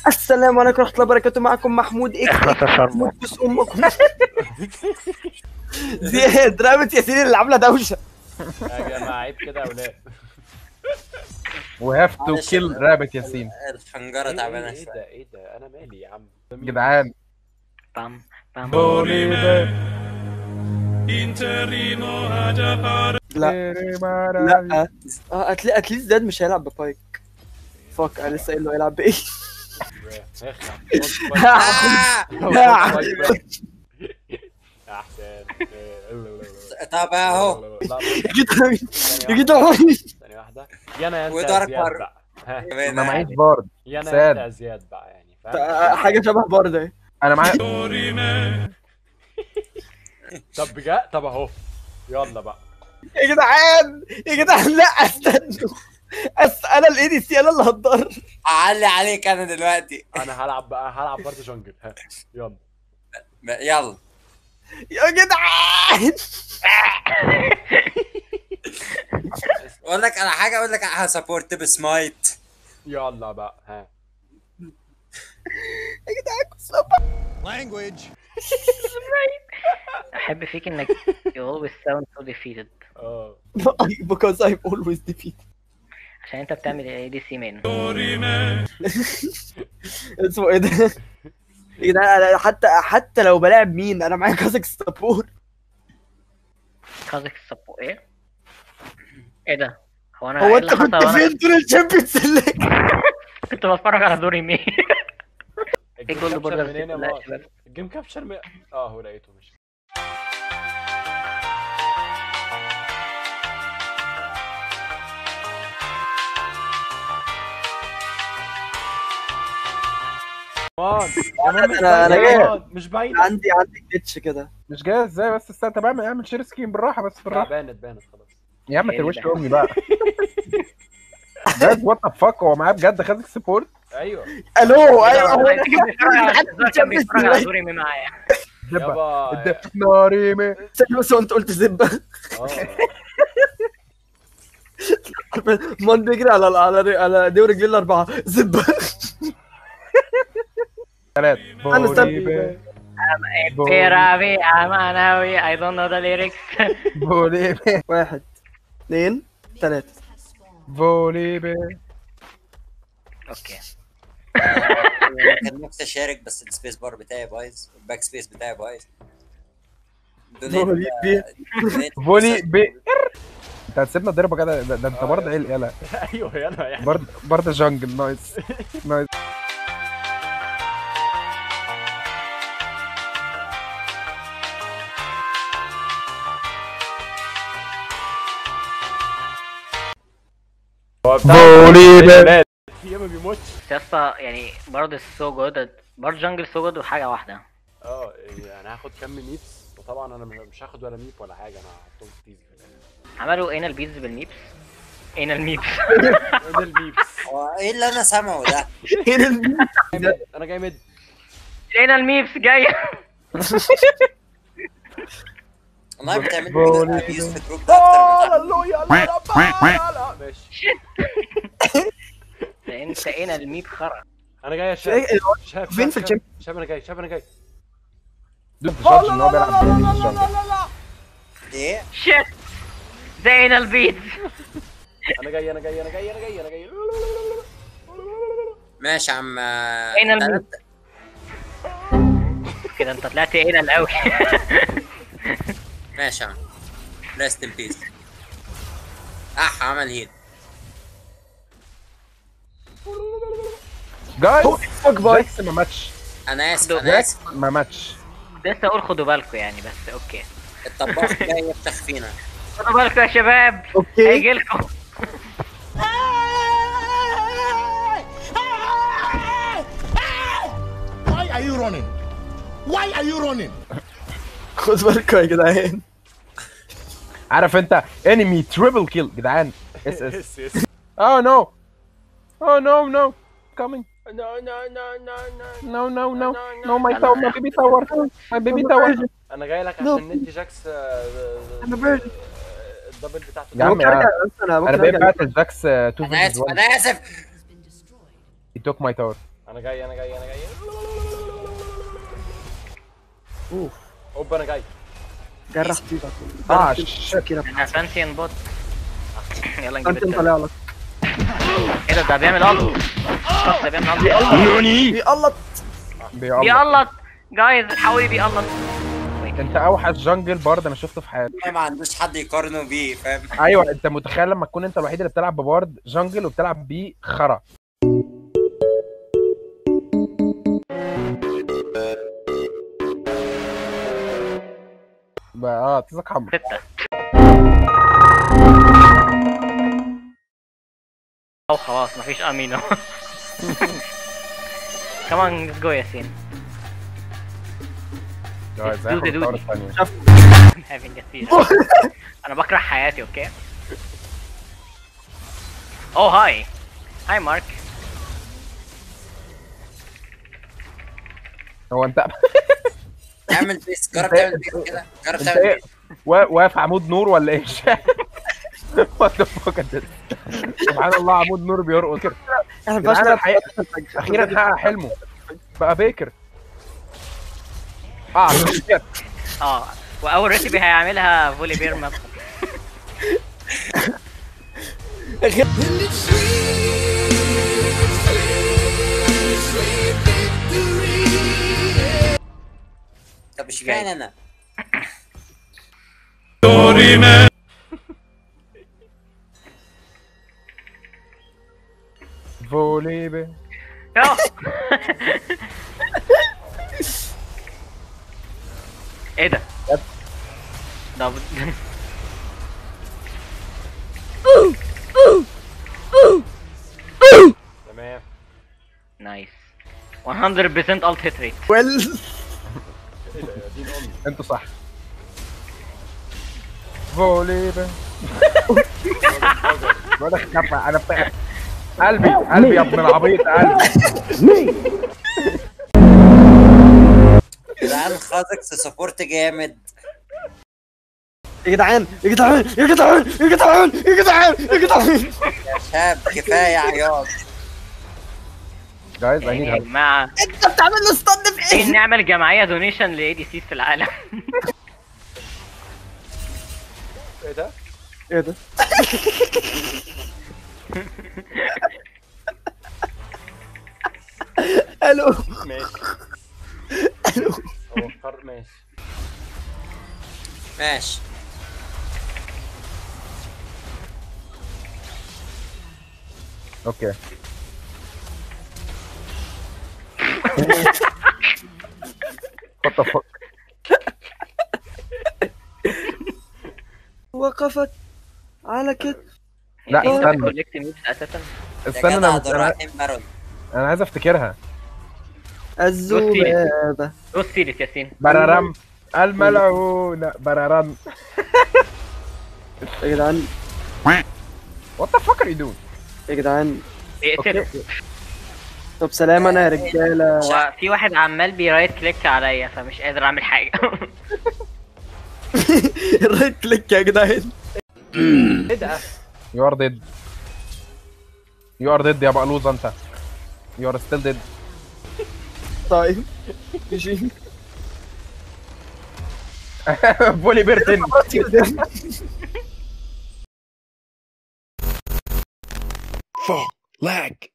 السلام عليكم ورحمه الله وبركاته معكم محمود اكس احنا تشرب محمود بس امكم زياد رقبه ياسين اللي عامله دوشه يا جماعه عيب كده يا ولاد We have to معلش، kill rabbit ياسين الحنجره ايه تعبانه ايه شويه ده ايه ده انا مالي يا عم جدعان بام بام لا لا اه هتلاقي اتليست زياد مش هيلعب ببايك فاك انا لسه قايل له هيلعب بايه اخلع احسن طب اهو يا جدعان يا جدعان ثانية واحدة يا انا يا انت ودارك يا زياد بار. بقى ها انا معيش بارد يا انا Sad. يا انت يا زياد بقى يعني فاهم حاجه شبه برضه اهي انا معايا طب بجد طب اهو يلا بقى يا جدعان يا جدعان لا استنوا أس... انا الاي دي سي انا اللي هتضر اعلي عليك انا دلوقتي انا هلعب بقى هلعب برضه جونجل ها يلا يلا يا جدعان اقول لك على حاجه اقول لك هسبورت بسمايت يلا بقى ها يا جدعان كنت احب فيك انك you always sound so defeated اه because I'm always defeated عشان انت بتعمل اي دي سي مان اسمه ايه ده؟ يا جدعان انا حتى حتى لو بلاعب مين انا معايا كازك سبور كازك السبو ايه؟ ايه ده؟ هو انا هو ايه انت اللي كنت حصل وانا فين طول الشامبيونز ليج؟ كنت بتفرج على دوري مين الجيم جولد كابتشر بوردر منين يا لا مار؟ شباب الجيم كابتشر من... اه هو لقيته مش مان يا مان مش أنا- أنا باينة جاي. يا مان، مش باينة عندي عندي جلitch كده مش جاي ازاي بس استنى طب اعمل اعمل شير سكين بالراحه بس لا بالراحه بانت بانت خلاص يا عم إيه تروش ده؟ امي بقى بجد وات ذا فاك هو معاه بجد خدك سبورت ايوه الو ايوه هو هو انت كان بيتفرج على- عندي الظاهر كان بيتفرج على Champions دوري مين معايا دبه يابا الدب ناري مي League. بس هو انت قلت زبه اه مان بيجري على على على دي رجلين الاربعه زبه ثلاث أنا استنى. بوليبي بيرافي اماناوي I don't know the lyrics بوليبي واحد اثنين ثلاثه بوليبي اوكي كان نفسي اشارك بس السبيس بار بتاعي بايظ الباك سبيس بتاعي بايظ فولي بي. فولي بي انت هتسيبنا ضربه كده ده, ده انت برضه ايه يلا ايوه يلا يعني برضه برضه جانجل نايس نايس هو بتاع بوليبي. الولاد. هي ما بيموتش بس يا اسطى يعني برضه سو جود برضه جانجل سو جود وحاجه واحده اه يعني هاخد كم ميبس وطبعا انا مش هاخد ولا ميب ولا حاجه انا هحطهم في تيزي في الاخر عملوا انال بيتز بالميبس انال ميبس ده الميبس هو ايه اللي انا سامعه ده؟ هنا المين. انا جاي مد انال ميبس جايه والله بتعمل بولي. ابيوز في الجروب ده اكتر من لا يا لا لا لا ماشي ده انت انال ميب خرا انا جاي يا شاب إيه، شاب فين في شاب- الشام- شاب انا جاي شاب انا جاي دوت جادج ان هو بيلعب بوليبي جانجل ايه؟ شيت ده انال بيتز انا جاي انا جاي انا جاي انا جاي انا جاي ماشي يا عم أين الميب؟ تلات- كده انت طلعت انال قوي ماشي يا عم ريست ان بيس اح عمل هيل جايز فك باي جاكس ما ماتش انا اسف خدوا انا جاكس اسف ما ماتش لسه اقول خدوا بالكم يعني بس اوكي الطباخ جاي يفتح فينا خدوا بالكم يا شباب اوكي هيجي لكم Why are you running? Why are you running? خد بالكم يا جدعان عارف انت انمي تريبل كيل جدعان اس اس يس يس Oh no! Oh no no! Coming! نو نو نو نو نو No no no! No my tower! My baby tower! My baby tower! انا جاي لك No. عشان ندي جاكس آه، I'm a virgin. الدبل بتاعته يا عم ممكن ارجع بس انا انا ممكن بقيت ارجع باتل جاكس 2 انا اسف انا اسف He took my tower انا جاي انا جاي انا جاي اوف اوب انا جاي جرح فيك اه شيت كده احنا فانسي بوت يلا نجيب انت التالت. طالع لك ايه ده ده بيعمل الت ده بيعمل الت بيقلط بيقلق بيقلط جايز الحقوا بيقلط انت اوحش جنجل بارد انا شفته في حياتي ما عندوش حد يقارنه بيه فاهم ايوه انت متخيل لما تكون انت الوحيد اللي بتلعب ببارد جنجل وبتلعب بيه خرا بقى اه تزك حمر ستة او خلاص مفيش امينو كمان ليتس جو ياسين جايز دودي هاخد الطاولة دودي. الثانية having a seizure انا بكره حياتي اوكي اوه هاي هاي مارك هو انت اعمل بيس جرب انت- تعمل بيس كده جرب انت تعمل ايه بيس وا- واقف عمود نور ولا ايه وات ذا فوك سبحان الله عمود نور بيرقص كده احنا جدعان فشنا الحقيقة اخيرا حقق حلمه بقى بيكر اه شيت. اه واول ريسيبي هيعملها فولي بير ماب طب اشمعنى انا فولي بي يا. ايه ده؟ ده ب- تمام نايس 100% الت هيت ريت ويل ايه ده يا دين امي انتوا صح فولي بي ولا خفة انا بتاع قلبي قلبي يا ابن العبيط قلبي جدعان خازكس سبورت جامد يا جدعان يا جدعان يا جدعان يا جدعان يا جدعان يا جدعان يا شاب كفايه عياط جايز اي يعني يا نيد جماعه انت بتعمل له ستاند في عايزين ايه؟ نعمل جمعيه دونيشن لاي دي سي في العالم ايه ده ايه ده؟ الو ماشي الو هو قرر ماشي ماشي اوكي وات ذا فوك وقفت على كده لا يعني انت استنى كولكت ميوتس اساسا يا استنى جدع انا ده انا, رايحين بارون أنا عايز افتكرها الذبابة بص سيريس ياسين بررم الملعونة بررم يا جدعان وات ذا فوك ار يو دوينج يا جدعان اقتله طب سلام انا يا رجاله هو في واحد عمال بيرايت كليك عليا فمش قادر اعمل حاجه رايت كليك يا جدعان ايه ده يو ار ديد يو ار ديد يا بقلوزه انت يو ار ستيل ديد طيب ماشي فولي بيرتن Fuck. Lag.